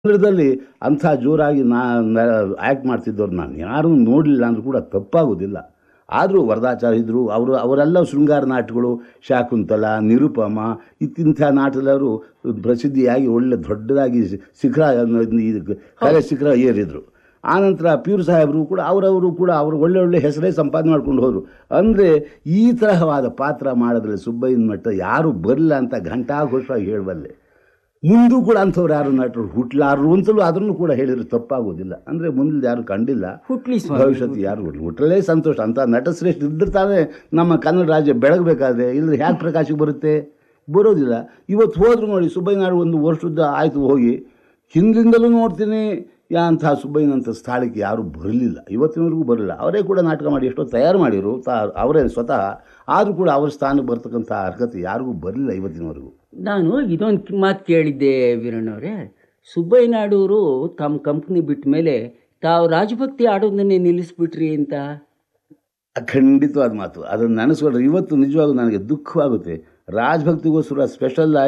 ಕನ್ನಡದಲ್ಲಿ ಅಂಥ ಜೋರಾಗಿ ನಾ ಆ್ಯಕ್ಟ್ ಮಾಡ್ತಿದ್ದವ್ರು ನಾನು ಯಾರೂ ನೋಡಲಿಲ್ಲ ಅಂದರೂ ಕೂಡ ತಪ್ಪಾಗೋದಿಲ್ಲ ಆದರೂ ವರದಾಚಾರ್ಯ ಇದ್ದರು ಅವರು ಅವರೆಲ್ಲ ಶೃಂಗಾರ ನಾಟಗಳು ಶಾಕುಂತಲ ನಿರುಪಮ ಇತ್ತಿಂಥ ನಾಟದವರು ಪ್ರಸಿದ್ಧಿಯಾಗಿ ಒಳ್ಳೆ ದೊಡ್ಡದಾಗಿ ಶಿಖರ ಇದು ಕಲೆ ಶಿಖರ ಏರಿದರು ಆನಂತರ ಪ್ಯೂರ್ ಸಾಹೇಬರು ಕೂಡ ಅವರವರು ಕೂಡ ಅವರು ಒಳ್ಳೆ ಒಳ್ಳೆ ಹೆಸರೇ ಸಂಪಾದನೆ ಮಾಡ್ಕೊಂಡು ಹೋದರು ಅಂದರೆ ಈ ತರಹವಾದ ಪಾತ್ರ ಮಾಡೋದ್ರಲ್ಲಿ ಸುಬ್ಬಯ್ಯನ ಮಟ್ಟ ಯಾರು ಬರಲ್ಲ ಅಂತ ಘಂಟಾಘೋಷವಾಗಿ ಹೇಳಬಲ್ಲೆ ಮುಂದೂ ಕೂಡ ಅಂಥವ್ರು ಯಾರು ನಟರು ಹುಟ್ಲಾರರು ಅಂತಲೂ ಅದನ್ನು ಕೂಡ ಹೇಳಿದ್ರು ತಪ್ಪಾಗೋದಿಲ್ಲ ಅಂದರೆ ಮುಂದೆ ಯಾರು ಕಂಡಿಲ್ಲ ಹುಟ್ಲಿ ಸ್ವಾಮಿ ಭವಿಷ್ಯತ್ತು ಯಾರು ಹುಟ್ಲಿ ಹುಟ್ಟಲೇ ಸಂತೋಷ ಅಂತ ನಟಶ್ರೇಷ್ಠ ಇದ್ರೆ ತಾನೇ ನಮ್ಮ ಕನ್ನಡ ರಾಜ್ಯ ಬೆಳಗಬೇಕಾದ್ರೆ ಇಲ್ಲದ್ರೆ ಹ್ಯಾಕೆ ಪ್ರಕಾಶಕ್ಕೆ ಬರುತ್ತೆ ಬರೋದಿಲ್ಲ ಇವತ್ತು ಹೋದ್ರು ನೋಡಿ ಸುಬ್ಬಯ್ಯನಾಡು ಒಂದು ವರ್ಷದ ಆಯಿತು ಹೋಗಿ ಹಿಂದಿಂದಲೂ ನೋಡ್ತೀನಿ ಯಾ ಅಂಥ ಸುಬ್ಬಯ್ಯನಂಥ ಸ್ಥಳಕ್ಕೆ ಯಾರೂ ಬರಲಿಲ್ಲ ಇವತ್ತಿನವರೆಗೂ ಬರಲಿಲ್ಲ ಅವರೇ ಕೂಡ ನಾಟಕ ಮಾಡಿ ಎಷ್ಟೋ ತಯಾರು ಮಾಡಿರು ತಾ ಅವರೇ ಸ್ವತಃ ಆದರೂ ಕೂಡ ಅವ್ರ ಸ್ಥಾನಕ್ಕೆ ಬರ್ತಕ್ಕಂಥ ಅರ್ಹತೆ ಯಾರಿಗೂ ಬರಲಿಲ್ಲ ಇವತ್ತಿನವರೆಗೂ ನಾನು ಇದೊಂದು ಮಾತು ಕೇಳಿದ್ದೆ ವೀರಣ್ಣವರೇ ಸುಬ್ಬಯ್ಯನಾಡೂರು ತಮ್ಮ ಕಂಪ್ನಿ ಬಿಟ್ಟ ಮೇಲೆ ತಾವು ರಾಜಭಕ್ತಿ ಆಡೋದನ್ನೇ ನಿಲ್ಲಿಸ್ಬಿಟ್ರಿ ಅಂತ ಖಂಡಿತವಾದ ಮಾತು ಅದನ್ನು ನೆನೆಸ್ಕೊಂಡ್ರೆ ಇವತ್ತು ನಿಜವಾಗೂ ನನಗೆ ದುಃಖವಾಗುತ್ತೆ ರಾಜಭಕ್ತಿಗೋಸ್ಕರ ಸ್ಪೆಷಲ್ ಆಗಿ